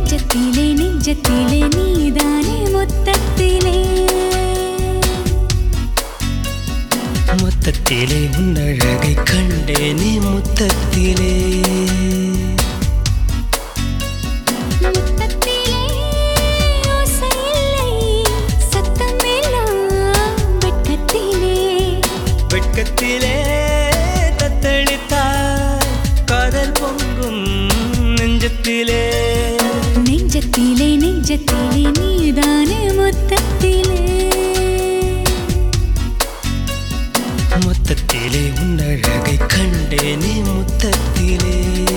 நெஞ்சத்திலே நெஞ்சத்திலே நீதானே மொத்தத்திலே மொத்தத்திலே உன்னழகை கண்டேனே முத்தத்திலே முத்தத்திலே ஓசையில்லை சத்தமெல்லாம் வெட்கத்திலே வெட்கத்திலே தத்தளித்தாய் காதல் பொங்கும் நெஞ்சத்திலே நெஞ்சத்திலே நெஞ்சத்திலே நீதானே மொத்தத்திலே மொத்தத்திலே உன்னழகை கண்டேனே முத்தத்திலே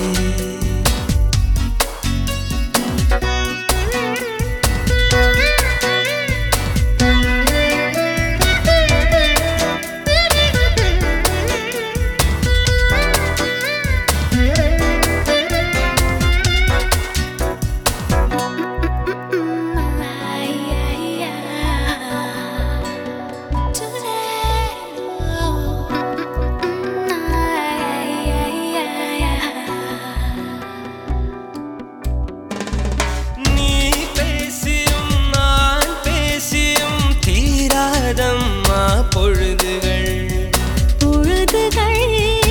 நீ பேசியும் நான் பேசியும் தீராதம்மா பொழுதுகள் பொழுதுகள்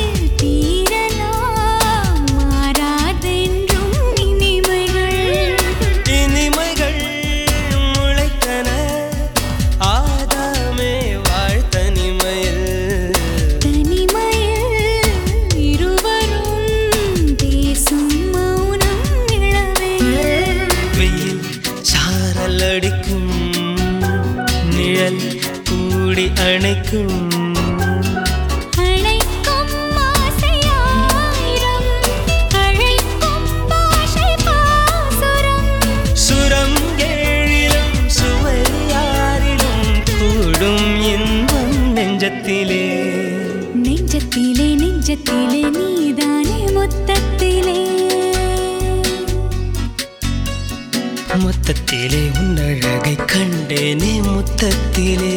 தீரலாம் மாறாதென்றும் இனிமைகள் இனிமைகள் முளைத்தன ஆதாமே வாழ்த்தனிமையில் தனிமையில் இருவரும் பேசும் மௌனம் இளவேல் வெயில் சாரல் அடிக்கும் நிழல் கூடி அணைக்கும் அழைக்கும் ஆசையாயிரம் அழைக்கும் பாஷை பாசுரம் சுரம் ஏழிலும் சுவையாரிலும் கூடும் இன்பம் நெஞ்சத்திலே நெஞ்சத்திலே நெஞ்சத்திலே நீதானே மொத்தத்திலே மொத்தத்திலே உன்னழகை கண்டேனே முத்தத்திலே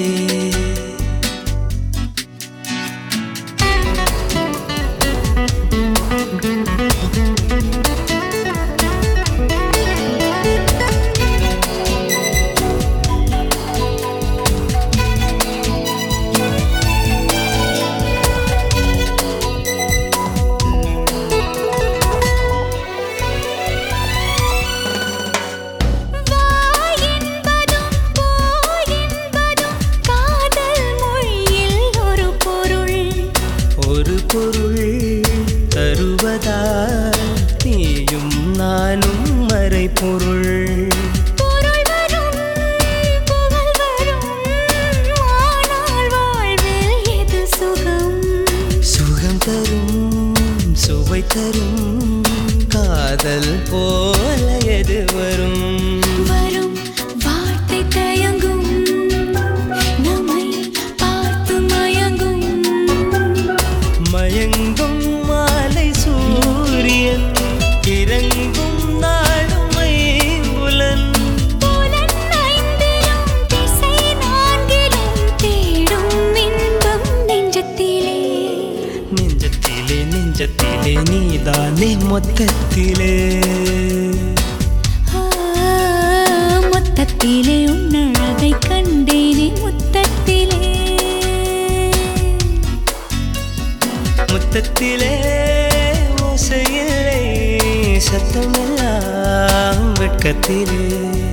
வா என்பதும் போ என்பதும் காதல் மொழியில் ஒரு பொருள் ஒரு பொருள் தருவதால் நீயும் நானும் மறை பொருள் பொருள் வரும் புகழ் வரும் ஆனால் வாழ்வில் எது சுகம் சுகம் தரும் சுவை தரும் காதல் போல எது வரும் வரும் வார்த்தை தயங்கும் நம்மை பார்த்து மயங்கும் மயங்கும் மாலை சூரியன் இறங்கும் நாளுமை புலன் புலன் ஐந்திலும் திசை நான்கிலும் தேடும் இன்பம் நெஞ்சத்திலே நெஞ்சத்திலே நெஞ்சத்திலே நீதானே மொத்தத்திலே ஆ, மொத்தத்திலே உன்னழகை கண்டேனே முத்தத்திலே முத்தத்திலே ஓசையில்லை சத்தமெல்லாம் வெட்கத்திலே